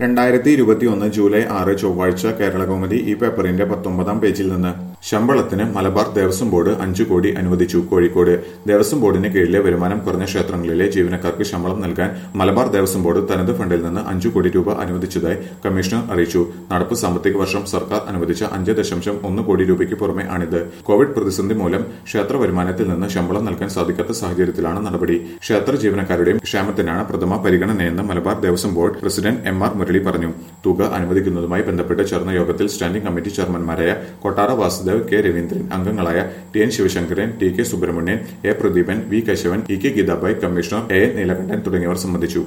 രണ്ടായിരത്തി ഇരുപത്തിയൊന്ന് ജൂലൈ ആറ് ചൊവ്വാഴ്ച കേരളകൗമുദി ഈ പേപ്പറിന്റെ പത്തൊമ്പതാം പേജിൽ നിന്ന് ശമ്പളത്തിന് മലബാർ ദേവസ്വം ബോർഡ് അഞ്ചു കോടി അനുവദിച്ചു കോഴിക്കോട് ദേവസ്വം ബോർഡിന് കീഴിലെ വരുമാനം കുറഞ്ഞ ക്ഷേത്രങ്ങളിലെ ജീവനക്കാർക്ക് ശമ്പളം നൽകാൻ മലബാർ ദേവസ്വം ബോർഡ് തനത് ഫണ്ടിൽ നിന്ന് അഞ്ചു കോടി രൂപ അനുവദിച്ചതായി കമ്മീഷണർ അറിയിച്ചു നടപ്പ് സാമ്പത്തിക വർഷം സർക്കാർ അനുവദിച്ച അഞ്ച് ദശാംശം ഒന്ന് കോടി രൂപയ്ക്ക് പുറമെ ആണിത് കോവിഡ് പ്രതിസന്ധി മൂലം ക്ഷേത്ര വരുമാനത്തിൽ നിന്ന് ശമ്പളം നൽകാൻ സാധിക്കാത്ത സാഹചര്യത്തിലാണ് നടപടി ക്ഷേത്ര ജീവനക്കാരുടെയും ക്ഷേമത്തിനാണ് പ്രഥമ പരിഗണനയെന്ന് Malabar Devaswom board president M R Murali പറഞ്ഞു തുക അനുവദിക്കുന്നതുമായി ബന്ധപ്പെട്ട് ചേർന്ന യോഗത്തിൽ സ്റ്റാൻഡിംഗ് കമ്മിറ്റി ചെയർമാൻമാരായ കൊട്ടാര വാസുദേവ് കെ രവീന്ദ്രൻ അംഗങ്ങളായ T N Sivasankaran T K Subramanian A Pradeepan V Kesavan E K Geethabai commissioner A N Neelakantan തുടങ്ങിയവർ സംബന്ധിച്ചു